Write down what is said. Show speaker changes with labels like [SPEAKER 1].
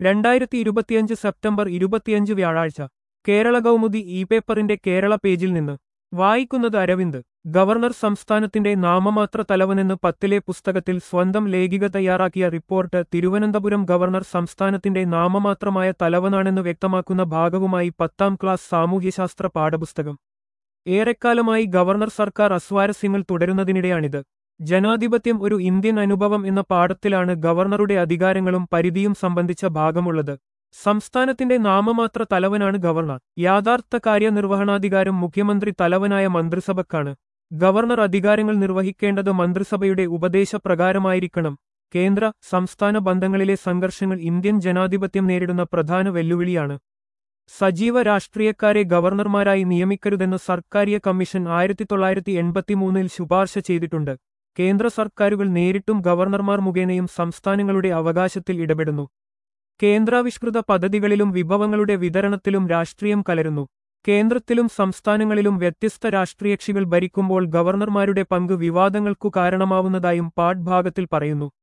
[SPEAKER 1] രണ്ടായിരത്തി ഇരുപത്തിയഞ്ച് സെപ്റ്റംബർ ഇരുപത്തിയഞ്ച് വ്യാഴാഴ്ച കേരള കൗമുദി ഇ പേപ്പറിന്റെ കേരള പേജിൽ നിന്ന് വായിക്കുന്നത് അരവിന്ദ് ഗവർണർ സംസ്ഥാനത്തിന്റെ നാമമാത്ര തലവനെന്ന് പത്തിലെ പുസ്തകത്തിൽ സ്വന്തം ലേഖിക തയ്യാറാക്കിയ റിപ്പോർട്ട് തിരുവനന്തപുരം ഗവർണർ സംസ്ഥാനത്തിന്റെ നാമമാത്രമായ തലവനാണെന്ന് വ്യക്തമാക്കുന്ന ഭാഗവുമായി പത്താം ക്ലാസ് സാമൂഹ്യശാസ്ത്ര പാഠപുസ്തകം ഏറെക്കാലമായി ഗവർണർ സർക്കാർ അസ്വാരസ്യങ്ങൾ തുടരുന്നതിനിടെയാണിത് ജനാധിപത്യം ഒരു ഇന്ത്യൻ അനുഭവം എന്ന പാഠത്തിലാണ് ഗവർണറുടെ അധികാരങ്ങളും പരിധിയും സംബന്ധിച്ച ഭാഗമുള്ളത് സംസ്ഥാനത്തിന്റെ നാമമാത്ര തലവനാണ് ഗവർണർ യാഥാർത്ഥ കാര്യനിർവഹണാധികാരം മുഖ്യമന്ത്രി തലവനായ മന്ത്രിസഭക്കാണ് ഗവർണർ അധികാരങ്ങൾ നിർവഹിക്കേണ്ടത് മന്ത്രിസഭയുടെ ഉപദേശപ്രകാരമായിരിക്കണം കേന്ദ്ര സംസ്ഥാന ബന്ധങ്ങളിലെ സംഘർഷങ്ങൾ ഇന്ത്യൻ ജനാധിപത്യം നേരിടുന്ന പ്രധാന വെല്ലുവിളിയാണ് സജീവ രാഷ്ട്രീയക്കാരെ ഗവർണർമാരായി നിയമിക്കരുതെന്ന് സർക്കാരിയ കമ്മീഷൻ ആയിരത്തി തൊള്ളായിരത്തി എൺപത്തിമൂന്നിൽ ശുപാർശ ചെയ്തിട്ടുണ്ട് കേന്ദ്ര സർക്കാരുകൾ നേരിട്ടും ഗവർണർമാർ മുഖേനയും സംസ്ഥാനങ്ങളുടെ അവകാശത്തിൽ ഇടപെടുന്നു കേന്ദ്രാവിഷ്കൃത പദ്ധതികളിലും വിഭവങ്ങളുടെ വിതരണത്തിലും രാഷ്ട്രീയം കലരുന്നു കേന്ദ്രത്തിലും സംസ്ഥാനങ്ങളിലും വ്യത്യസ്ത രാഷ്ട്രീയകക്ഷികൾ ഭരിക്കുമ്പോൾ ഗവർണർമാരുടെ പങ്ക് വിവാദങ്ങൾക്കു കാരണമാവുന്നതായും പാഠ് ഭാഗത്തിൽ പറയുന്നു